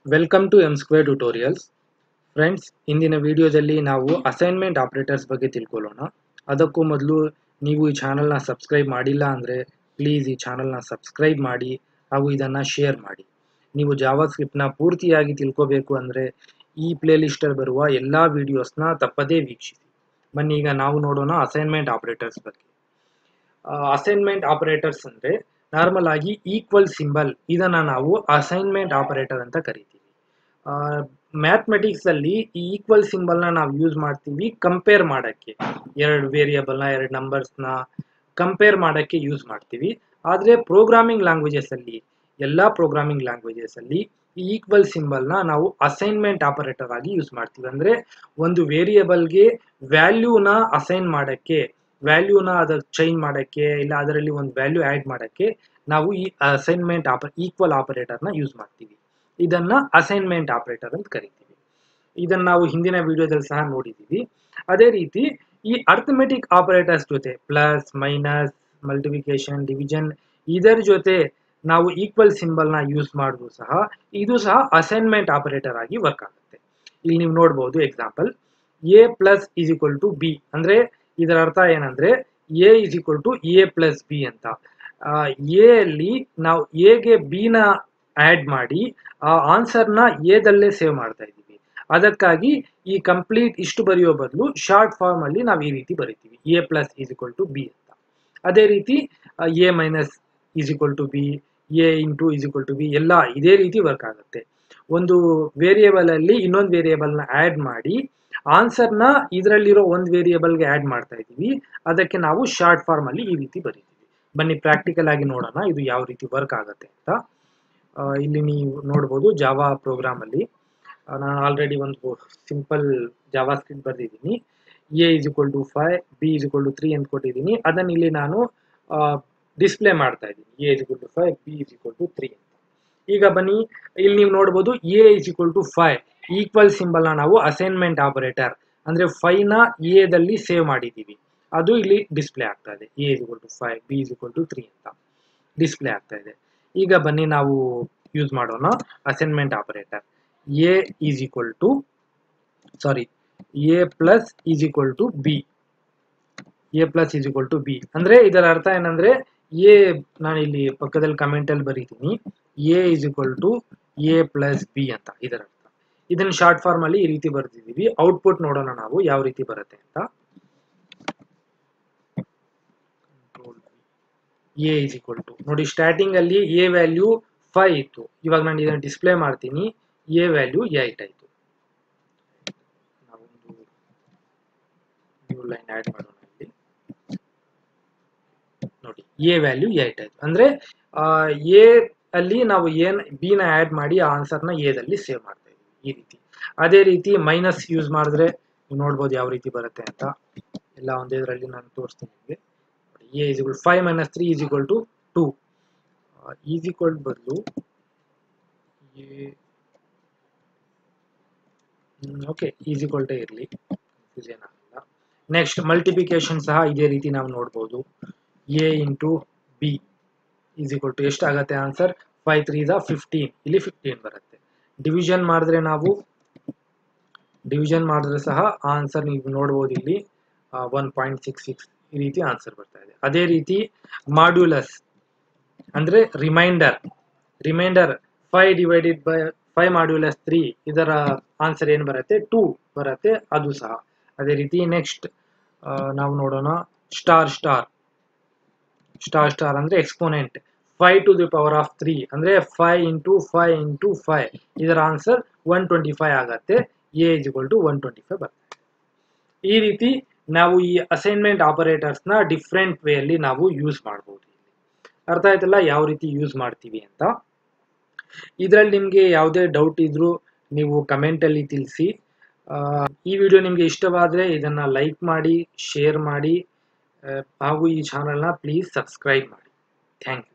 welcome to M square tutorials friends ಇಂದಿನ ವಿಡಿಯೋದಲ್ಲಿ ನಾವು ಅಸೈನ್ಮೆಂಟ್ ಆಪರೇಟರ್ಸ್ ಬಗ್ಗೆ ತಿಳ್ಕೊಳ್ಳೋಣ ಅದಕ್ಕೂ ಮೊದಲು ನೀವು ಈ ಚಾನಲ್ನ ಸಬ್ಸ್ಕ್ರೈಬ್ ಮಾಡಿಲ್ಲ ಅಂದರೆ ಪ್ಲೀಸ್ ಈ ಚಾನಲ್ನ ಸಬ್ಸ್ಕ್ರೈಬ್ ಮಾಡಿ ಹಾಗೂ ಇದನ್ನು ಶೇರ್ ಮಾಡಿ ನೀವು ಜಾವಾ ಸ್ಕ್ರಿಪ್ಟ್ನ ಪೂರ್ತಿಯಾಗಿ ತಿಳ್ಕೋಬೇಕು ಅಂದರೆ ಈ ಪ್ಲೇಲಿಸ್ಟಲ್ಲಿ ಬರುವ ಎಲ್ಲ ವಿಡಿಯೋಸ್ನ ತಪ್ಪದೇ ವೀಕ್ಷಿಸಿ ಬನ್ನಿ ಈಗ ನಾವು ನೋಡೋಣ ಅಸೈನ್ಮೆಂಟ್ ಆಪರೇಟರ್ಸ್ ಬಗ್ಗೆ ಅಸೈನ್ಮೆಂಟ್ ಆಪರೇಟರ್ಸ್ ಅಂದರೆ ನಾರ್ಮಲ್ ಆಗಿ ಈಕ್ವಲ್ ಸಿಂಬಲ್ ಇದನ್ನ ನಾವು ಅಸೈನ್ಮೆಂಟ್ ಆಪರೇಟರ್ ಅಂತ ಕರಿತೀವಿ ಮ್ಯಾಥಮೆಟಿಕ್ಸ್ ಅಲ್ಲಿ ಈ ಈಕ್ವಲ್ ಸಿಂಬಲ್ನ ನಾವು ಯೂಸ್ ಮಾಡ್ತೀವಿ ಕಂಪೇರ್ ಮಾಡಕ್ಕೆ ಎರಡು ವೇರಿಯಬಲ್ನ ಎರಡು ನಂಬರ್ಸ್ನ ಕಂಪೇರ್ ಮಾಡಕ್ಕೆ ಯೂಸ್ ಮಾಡ್ತೀವಿ ಆದರೆ ಪ್ರೋಗ್ರಾಮಿಂಗ್ ಲ್ಯಾಂಗ್ವೇಜಸ್ ಅಲ್ಲಿ ಎಲ್ಲ ಪ್ರೋಗ್ರಾಮಿಂಗ್ ಲ್ಯಾಂಗ್ವೇಜಸ್ ಅಲ್ಲಿ ಈ ಈಕ್ವಲ್ ಸಿಂಬಲ್ನ ನಾವು ಅಸೈನ್ಮೆಂಟ್ ಆಪರೇಟರ್ ಆಗಿ ಯೂಸ್ ಮಾಡ್ತೀವಿ ಅಂದ್ರೆ ಒಂದು ವೇರಿಯಬಲ್ಗೆ ವ್ಯಾಲ್ಯೂನ ಅಸೈನ್ ಮಾಡಕ್ಕೆ ವ್ಯಾಲ್ಯೂನ ಅದ ಚೇಂಜ್ ಮಾಡಕ್ಕೆ ಇಲ್ಲ ಅದರಲ್ಲಿ ಒಂದು ವ್ಯಾಲ್ಯೂ ಆ್ಯಡ್ ಮಾಡಕ್ಕೆ ನಾವು ಈ ಅಸೈನ್ಮೆಂಟ್ ಆಪ ಈಕ್ವಲ್ ಆಪರೇಟರ್ನ ಯೂಸ್ ಮಾಡ್ತೀವಿ ಇದನ್ನ ಅಸೈನ್ಮೆಂಟ್ ಆಪರೇಟರ್ ಅಂತ ಕರಿತೀವಿ ಇದನ್ನ ನಾವು ಹಿಂದಿನ ವಿಡಿಯೋದಲ್ಲಿ ಸಹ ನೋಡಿದ್ದೀವಿ ಅದೇ ರೀತಿ ಈ ಅರ್ಥಮೆಟಿಕ್ ಆಪರೇಟರ್ಸ್ ಜೊತೆ ಪ್ಲಸ್ ಮೈನಸ್ ಮಲ್ಟಿಫಿಕೇಶನ್ ಡಿವಿಷನ್ ಇದರ ಜೊತೆ ನಾವು ಈಕ್ವಲ್ ಸಿಂಬಲ್ನ ಯೂಸ್ ಮಾಡಿದ್ರು ಸಹ ಇದು ಸಹ ಅಸೈನ್ಮೆಂಟ್ ಆಪರೇಟರ್ ಆಗಿ ವರ್ಕ್ ಆಗುತ್ತೆ ಇಲ್ಲಿ ನೀವು ನೋಡ್ಬೋದು example A plus is equal to B ಅಂದ್ರೆ ಇದರ ಅರ್ಥ ಏನಂದ್ರೆ A is equal to A plus B ಅಂತ ಎ ಅಲ್ಲಿ ನಾವು ಎಗೆ ಬಿ ನ ಆಡ್ ಮಾಡಿ ಆ ಆನ್ಸರ್ನ ಎದಲ್ಲೇ ಸೇವ್ ಮಾಡ್ತಾ ಇದ್ದೀವಿ ಅದಕ್ಕಾಗಿ ಈ ಕಂಪ್ಲೀಟ್ ಇಷ್ಟು ಬರೆಯೋ ಬದಲು ಶಾರ್ಟ್ ಫಾರ್ಮ್ ಅಲ್ಲಿ ನಾವು ಈ ರೀತಿ ಬರಿತೀವಿ A plus is equal to B ಅಂತ ಅದೇ ರೀತಿ A minus is equal to B A into is equal to B ಎಲ್ಲ ಇದೇ ರೀತಿ ವರ್ಕ್ ಆಗುತ್ತೆ ಒಂದು ವೇರಿಯೇಬಲ್ ಅಲ್ಲಿ ಇನ್ನೊಂದು ವೇರಿಯೇಬಲ್ನ ಆಡ್ ಮಾಡಿ ಆನ್ಸರ್ನ ಇದರಲ್ಲಿರೋ ಒಂದು ವೇರಿಯೇಬಲ್ಗೆ ಆಡ್ ಮಾಡ್ತಾ ಇದ್ದೀವಿ ಅದಕ್ಕೆ ನಾವು ಶಾರ್ಟ್ ಫಾರ್ಮ್ ಅಲ್ಲಿ ಈ ರೀತಿ ಬರೀತೀವಿ ಬನ್ನಿ ಪ್ರಾಕ್ಟಿಕಲ್ ಆಗಿ ನೋಡೋಣ ಇದು ಯಾವ ರೀತಿ ವರ್ಕ್ ಆಗುತ್ತೆ ಅಂತ ಇಲ್ಲಿ ನೀವು ನೋಡ್ಬೋದು ಜಾವಾ ಪ್ರೋಗ್ರಾಮ್ ಅಲ್ಲಿ ನಾನು ಆಲ್ರೆಡಿ ಒಂದು ಸಿಂಪಲ್ ಜಾವಾ ಸ್ಕ್ರಿಪ್ಟ್ ಬರೆದಿದ್ದೀನಿ A is equal to five B is equal to three ಅಂತ ಕೊಟ್ಟಿದ್ದೀನಿ ಅದನ್ನು ಇಲ್ಲಿ ನಾನು ಡಿಸ್ಪ್ಲೇ ಮಾಡ್ತಾ ಇದ್ದೀನಿ A is equal to five B is equal to three ಅಂತ ಈಗ ಬನ್ನಿ ಇಲ್ಲಿ ನೀವು ನೋಡ್ಬೋದು A is equal to five equal ಸಿಂಬಲ್ನ ನಾವು ಅಸೈನ್ಮೆಂಟ್ ಆಪರೇಟರ್ ಅಂದ್ರೆ ಫೈವ್ನ ಎದಲ್ಲಿ ಸೇವ್ ಮಾಡಿದ್ದೀವಿ ಅದು ಇಲ್ಲಿ ಡಿಸ್ಪ್ಲೇ ಆಗ್ತಾ ಇದೆ A is equal to five B is equal to three ಅಂತ ಡಿಸ್ಪ್ಲೇ ಆಗ್ತಾ ಇದೆ ಈಗ ಬನ್ನಿ ನಾವು ಯೂಸ್ ಮಾಡೋಣ assignment operator A is equal to sorry A plus is equal to B A plus is equal to B ಅಂದ್ರೆ ಇದರ ಅರ್ಥ ಏನಂದ್ರೆ ಎ ನಾನು ಇಲ್ಲಿ ಪಕ್ಕದಲ್ಲಿ ಕಮೆಂಟ್ ಅಲ್ಲಿ ಬರೀತೀನಿ A is equal to A plus B ಅಂತ ಇದರ ಅರ್ಥ ಇದನ್ನ ಶಾರ್ಟ್ ಫಾರ್ಮ್ ಅಲ್ಲಿ ಈ ರೀತಿ ಬರ್ತಿದೀವಿ ಔಟ್ಪುಟ್ ನೋಡೋಣ ನಾವು ಯಾವ ರೀತಿ ಬರುತ್ತೆ ಅಂತ ಎ ಇಸ್ ಈಕ್ವಲ್ ಟು ನೋಡಿ ಸ್ಟಾರ್ಟಿಂಗ್ ಅಲ್ಲಿ ಎ ವ್ಯಾಲ್ಯೂ ಫೈವ್ ಇತ್ತು ಇವಾಗ ನಾನು ಇದನ್ನ ಡಿಸ್ಪ್ಲೇ ಮಾಡ್ತೀನಿ ಎ ವ್ಯಾಲ್ಯೂ ಏಟ್ ಆಯ್ತು ನಾವೊಂದು ನ್ಯೂ ಲೈನ್ ಆಡ್ ಮಾಡೋಣ ಇಲ್ಲಿ ನೋಡಿ ಎ ವ್ಯಾಲ್ಯೂ ಏಟ್ ಆಯ್ತು ಅಂದ್ರೆ ಎ ಅಲ್ಲಿ ನಾವು ಏನ್ ಬಿ ನ ಆಡ್ ಮಾಡಿ ಆ ಆನ್ಸರ್ನ ಎದಲ್ಲಿ ಸೇವ್ ಮಾಡ್ತಾ ಇದೀವಿ ಈ ರೀತಿ ಅದೇ ರೀತಿ ಮೈನಸ್ ಯೂಸ್ ಮಾಡಿದ್ರೆ ನೀವು ನೋಡ್ಬೋದು ಯಾವ ರೀತಿ ಬರುತ್ತೆ ಅಂತ ಎಲ್ಲ ಒಂದೇ ಇದರಲ್ಲಿ ನಾನು ತೋರಿಸ್ತೀನಿ ನಿಮಗೆ A is equal five minus three is equal to two is equal ಬದಲು ಓಕೆ ಈಸ್ ಈಕ್ವಲ್ ಟು ಇರಲಿ ಕನ್ಫ್ಯೂಷನ್ ಆಗಲ್ಲ ನೆಕ್ಸ್ಟ್ ಮಲ್ಟಿಪ್ಲಿಕೇಶನ್ ಸಹ ಇದೇ ರೀತಿ ನಾವು ನೋಡ್ಬೋದು A into B is equal to ಎಷ್ಟಾಗತ್ತೆ answer five three the fifteen ಇಲ್ಲಿ ಫಿಫ್ಟೀನ್ ಬರುತ್ತೆ ಡಿವಿಷನ್ ಮಾಡಿದ್ರೆ ನಾವು ಡಿವಿಷನ್ ಮಾಡಿದ್ರೆ ಸಹ ಆನ್ಸರ್ ನೀವು ನೋಡ್ಬೋದು ಇಲ್ಲಿ ಒನ್ ಪಾಯಿಂಟ್ ಸಿಕ್ಸ್ ಸಿಕ್ಸ್ ಈ ರೀತಿ ಆನ್ಸರ್ ಬರ್ತಾ ಇದೆ ಅದೇ ರೀತಿ ಮಾಡ್ಯುಲಸ್ ಅಂದ್ರೆ reminder reminder five divided by five modulus three ಇದರ ಆನ್ಸರ್ ಏನು ಬರುತ್ತೆ ಟೂ ಬರುತ್ತೆ ಅದು ಸಹ ಅದೇ ರೀತಿ ನೆಕ್ಸ್ಟ್ ನಾವು ನೋಡೋಣ ಸ್ಟಾರ್ ಸ್ಟಾರ್ ಸ್ಟಾರ್ ಸ್ಟಾರ್ ಅಂದ್ರೆ exponent five to the power of three ಅಂದ್ರೆ five into five into five ಇದರ ಆನ್ಸರ್ ಒನ್ ಟ್ವೆಂಟಿ ಫೈವ್ ಆಗತ್ತೆ a is equal to one twenty five ಬರುತ್ತೆ ಈ ರೀತಿ ನಾವು ಈ ಅಸೈನ್ಮೆಂಟ್ ಆಪರೇಟರ್ಸ್ ನ ಡಿಫ್ರೆಂಟ್ ವೇ ಅಲ್ಲಿ ನಾವು ಯೂಸ್ ಮಾಡಬಹುದು ಅರ್ಥ ಆಯ್ತಲ್ಲ ಯಾವ ರೀತಿ ಯೂಸ್ ಮಾಡ್ತೀವಿ ಅಂತ ಇದರಲ್ಲಿ ನಿಮಗೆ ಯಾವುದೇ ಡೌಟ್ ಇದ್ರೂ ನೀವು ಕಮೆಂಟ್ ಅಲ್ಲಿ ತಿಳಿಸಿ ಈ ವಿಡಿಯೋ ನಿಮಗೆ ಇಷ್ಟವಾದರೆ ಇದನ್ನ ಲೈಕ್ ಮಾಡಿ ಶೇರ್ ಮಾಡಿ ಹಾಗೂ ಈ ಚಾನಲ್ನ ಪ್ಲೀಸ್ ಸಬ್ಸ್ಕ್ರೈಬ್ ಮಾಡಿ ಥ್ಯಾಂಕ್ ಯು